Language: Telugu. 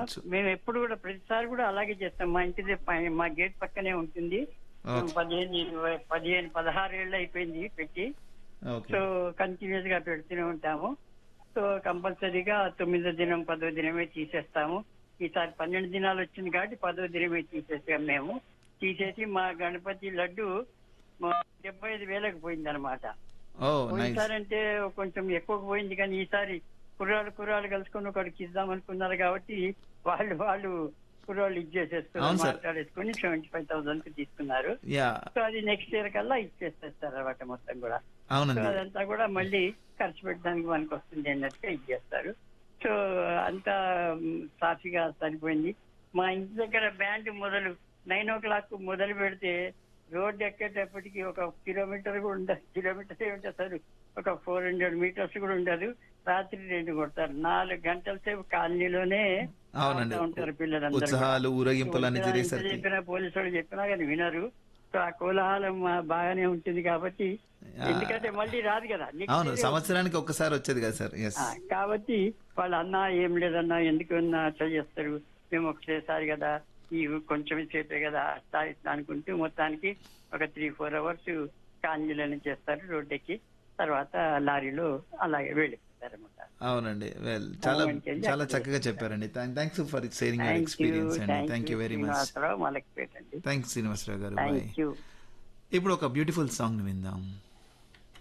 చేసుకోవచ్చు మేము ఎప్పుడు కూడా ప్రతిసారి కూడా అలాగే చేస్తాం మా ఇంటి పై- మా గేట్ పక్కనే ఉంటుంది Okay. పదిహేను ఇరవై పదిహేను పదహారు ఏళ్ళు అయిపోయింది పెట్టి ఓకే సో కంటిన్యూస్ గా పెడుతూనే ఉంటాము సో కంపల్సరీగా తొమ్మిదో దినం పదో దినమే తీసేస్తాము ఈసారి పన్నెండు దినాలు వచ్చింది కాబట్టి పదో దినమే తీసేసాం మేము తీసేసి మా గణపతి లడ్డు మా డెబ్బై ఐదు వేలకు పోయింది అనమాట ఓ నైస్ పోయినసారి అంటే కొంచెం ఎక్కువ పోయింది కానీ ఈసారి కుర్రాళ్ళు కుర్రాళ్ళు కలుసుకొని ఒకటికి ఇద్దాం అనుకున్నారు కాబట్టి వాళ్ళు వాళ్ళు కుర్రాళ్ళు అవును ఇచ్చేసేసుకుని సార్. మాట్లాడేసుకుని సెవెంటీ ఫైవ్ థౌసండ్ కి తీసుకున్నారు యా సో అది నెక్స్ట్ ఇయర్ కల్లా ఇచ్చేసేస్తారు అనమాట మొత్తం కూడా సో అవునండి అదంతా కూడా మళ్ళీ ఖర్చు పెట్టడానికి మనకు వస్తుంది అన్నట్టుగా ఇచ్చేస్తారు సో అంతా మ్, సాఫీగా సరిపోయింది మా ఇంటి దగ్గర బ్యాండ్ మొదలు నైన్ ఓ క్లాక్ మొదలు పెడితే రోడ్డు ఎక్కేటప్పటికి ఒక కిలోమీటర్ కూడా ఉండదు కిలోమీటర్ ఉంటుంది సార్ ఒక ఫోర్ హండ్రెడ్ మీటర్స్ కూడా ఉండదు రాత్రి రెండు కొడతారు నాలుగు గంటల సేపు కాలనీలోనే అవునండి ఆడుతూ ఉంటారు పిల్లలందరూ కూడా. ఉత్సాహాలు ఊరేగింపులు అన్ని ఎంత జరిగేసరికి చెప్పినా పోలీసు వాళ్ళు చెప్పినా కానీ వినరు సో ఆ కోలాహలం ఆ, బాగానే ఉంటుంది కాబట్టి ఆ. ఎందుకంటే మళ్ళీ రాదు కదా Next అవును year- సంవత్సరానికి ఒక్కసారి వచ్చేది కదా సార్ ఎస్ ఆ, కాబట్టి వాళ్ళు అన్నా ఏం లేదన్నా ఎందుకు అన్నా చేస్తారు మేము ఒకటేసారి కదా ఈ కొంచెం సేపే కదా అట్లా ఇట్లా అనుకుంటూ మొత్తానికి ఒక త్రీ ఫోర్ అవర్స్ కాంజీలను చేస్తారు రోడ్డెక్కి తర్వాత లారీలో అలాగే వెళ్ళిపోతారు అనమాట అవునండి వెల్ చాలా అవునండి. చాలా చక్కగా చెప్పారండి thanks for sharing your experience అండి thank you very much Srinivasarao Malakpet అండి థ్యాంక్స్ శ్రీనివాసరావు గారు బాయ్ థ్యాంక్ యూ ఇప్పుడు ఒక బ్యూటిఫుల్ సాంగ్ విందాం